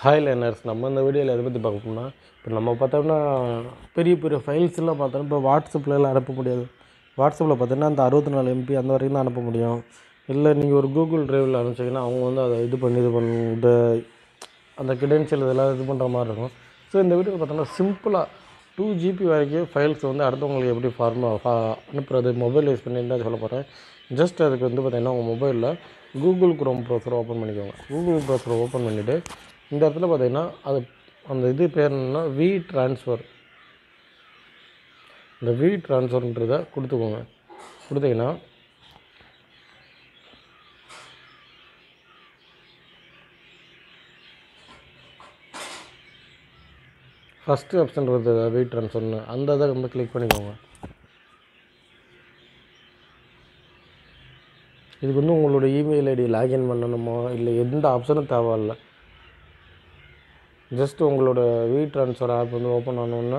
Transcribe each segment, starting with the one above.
hi learners நம்ம இந்த வீடியோவில் எதை பற்றி பார்க்க போனால் இப்போ நம்ம பார்த்தோம்னா பெரிய பெரிய ஃபைல்ஸ் எல்லாம் பார்த்தோம்னா இப்போ வாட்ஸ்அப்பில் எல்லாம் அனுப்ப முடியாது வாட்ஸ்அப்பில் பார்த்தீங்கன்னா அந்த அறுபத்தி நாலு எம்பி அந்த வரைக்கும் தான் அனுப்ப முடியும் இல்லை நீங்கள் ஒரு கூகுள் ட்ரைவில் அனுப்பிச்சிங்கன்னா அவங்க வந்து அதை இது பண்ணி இது பண்ணி இந்த அந்த கிரெடென்ஷியல் இதெல்லாம் இது பண்ணுற மாதிரி இருக்கும் ஸோ இந்த வீடியோவில் பார்த்தோம்னா சிம்பிளாக டூ ஜிபி வரைக்கும் ஃபைல்ஸ் வந்து அடுத்தவங்களுக்கு எப்படி ஃபார்மாக அனுப்புறது மொபைல் யூஸ் பண்ணி தான் சொல்ல போகிறேன் ஜஸ்ட் அதுக்கு வந்து பார்த்தீங்கன்னா உங்கள் மொபைலில் கூகுள் குரோம் ப்ரௌசர் ஓப்பன் பண்ணிக்கோங்க கூகுள் ப்ரௌசரை ஓப்பன் பண்ணிவிட்டு இந்த இடத்துல பார்த்தீங்கன்னா அது அந்த இது பேர் என்னன்னா வி ட்ரான்ஸ்ஃபர் இந்த வி ட்ரான்ஸ்ஃபர்ன்றதை கொடுத்துக்கோங்க கொடுத்தீங்கன்னா ஃபஸ்ட்டு ஆப்ஷன் இருக்குது வி ட்ரான்ஸ்ஃபர்னு அந்த இதை வந்து கிளிக் பண்ணிக்கோங்க இதுக்கு வந்து உங்களோட இமெயில் ஐடி லாகின் பண்ணணுமோ இல்லை எந்த ஆப்ஷனும் தேவையில்ல ஜஸ்ட் உங்களோட வி ட்ரான்ஸ்ஃபர் ஆப் வந்து ஓப்பன் ஆனோன்னா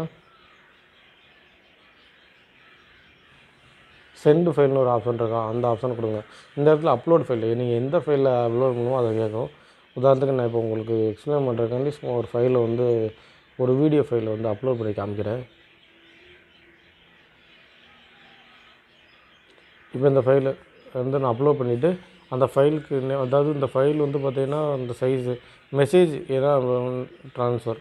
சென்ட் ஃபைல்னு ஒரு ஆப்ஷன் இருக்கா அந்த ஆப்ஷன் கொடுங்க இந்த இடத்துல அப்லோட் ஃபைல் நீங்கள் எந்த ஃபைலில் அப்லோட் பண்ணுமோ அதை கேட்கும் உதாரணத்துக்கு நான் இப்போ உங்களுக்கு எக்ஸ்பிளைன் பண்ணுறதுக்காண்டி சும்மா ஒரு ஃபைலை வந்து ஒரு வீடியோ ஃபைலை வந்து அப்லோட் பண்ணி காமிக்கிறேன் இப்போ இந்த ஃபைலை வந்து நான் அப்லோட் பண்ணிவிட்டு அந்த ஃபைலுக்கு அதாவது இந்த ஃபைல் வந்து பார்த்திங்கன்னா அந்த சைஸு மெசேஜ் ஏதா ட்ரான்ஸ்ஃபர்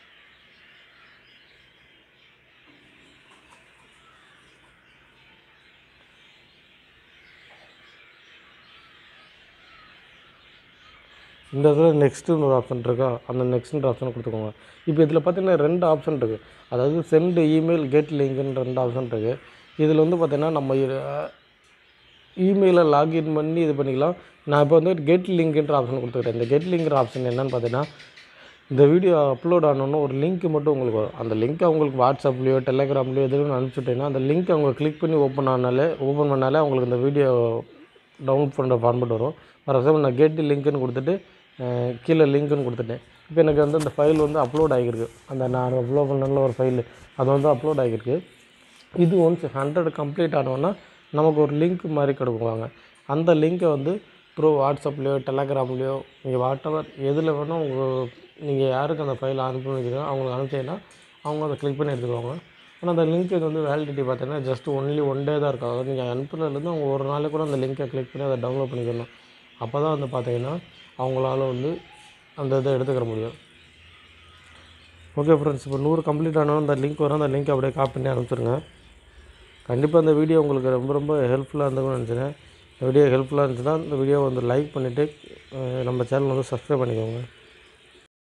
இந்த இதில் நெக்ஸ்ட்டுன்னு ஒரு ஆப்ஷன் இருக்கா அந்த நெக்ஸ்ட்ன்ற ஆப்ஷன் கொடுத்துக்கோங்க இப்போ இதில் பார்த்தீங்கன்னா ரெண்டு ஆப்ஷன் இருக்குது அதாவது சென்ட் இமெயில் கெட் லிங்க்னு ரெண்டு ஆப்ஷன் இருக்குது இதில் வந்து பார்த்திங்கன்னா நம்ம இமெயிலை லாகின் பண்ணி இது பண்ணிக்கலாம் நான் இப்போ வந்து கெட் லிங்க்ன்ற ஆப்ஷன் கொடுத்துக்கிறேன் இந்த கெட் லிங்க்ன்ற ஆப்ஷன் என்னென்னு பார்த்தீங்கன்னா இந்த வீடியோ அப்லோட் ஆனோன்னு ஒரு லிங்க் மட்டும் உங்களுக்கு வரும் அந்த லிங்க்கை உங்களுக்கு வாட்ஸ்அப்லேயோ டெலகிராம்லேயோ எதுவும் அனுப்பிச்சுட்டீங்கன்னா அந்த லிங்க் அவங்க கிளிக் பண்ணி ஓப்பன் ஆனாலே ஓப்பன் பண்ணாலே அவங்களுக்கு இந்த வீடியோ டவுன்லோட் பண்ணுற ஃபார்மெட் வரும் ஃபார் எக்ஸாம்பிள் நான் கெட் லிங்க்குன்னு கொடுத்துட்டு அஹ், கீழே லிங்க்குன்னு கொடுத்துட்டேன் இப்போ எனக்கு வந்து அந்த ஃபைல் வந்து அப்லோட் ஆகிருக்கு அந்த நான் அப்லோட் பண்ணல ஒரு ஃபைல் அது வந்து அப்லோட் ஆகிருக்கு இது ஒன்ஸ் ஹண்ட்ரட் கம்ப்ளீட் ஆனோன்னா நமக்கு ஒரு லிங்க் மாதிரி கொடுக்குவாங்க அந்த லிங்க்கை வந்து த்ரூ வாட்ஸ்அப்லேயோ டெலகிராம்லேயோ நீங்கள் வாட்டவர் எதில் வேணால் உங்கள் நீங்கள் யாருக்கு அந்த ஃபைல் அனுப்புனீங்களோ அவங்களுக்கு அனுப்பிச்சீங்கன்னா அவங்க அதை கிளிக் பண்ணி எடுத்துக்குவாங்க ஆனால் அந்த லிங்க்கு வந்து வேலிடிட்டி பார்த்தீங்கன்னா ஜஸ்ட் ஒன்லி ஒன் டே தான் இருக்கும் அதாவது நீங்கள் அனுப்புனதுலேருந்து அவங்க ஒரு நாளைக்கு கூட அந்த லிங்க்கை கிளிக் பண்ணி அதை டவுன்லோட் பண்ணிக்கணும் அப்போ தான் வந்து பார்த்தீங்கன்னா அவங்களால வந்து அந்த இதை எடுத்துக்கிற முடியும் ஓகே ஃப்ரெண்ட்ஸ் இப்போ நூறு கம்ப்ளீட் ஆனாலும் அந்த லிங்க் வரும் அந்த லிங்க் அப்படியே காப்பி பண்ணி அனுப்பிச்சிருங்க கண்டிப்பாக இந்த வீடியோ உங்களுக்கு ரொம்ப ரொம்ப ஹெல்ப்ஃபுல்லாக இருந்ததுன்னு நினச்சினேன் இந்த வீடியோ ஹெல்ப்ஃபுல்லாக இருந்துச்சுன்னா இந்த வீடியோ வந்து லைக் பண்ணிவிட்டு நம்ம சேனல் வந்து சப்ஸ்கிரைப் பண்ணிக்கோங்க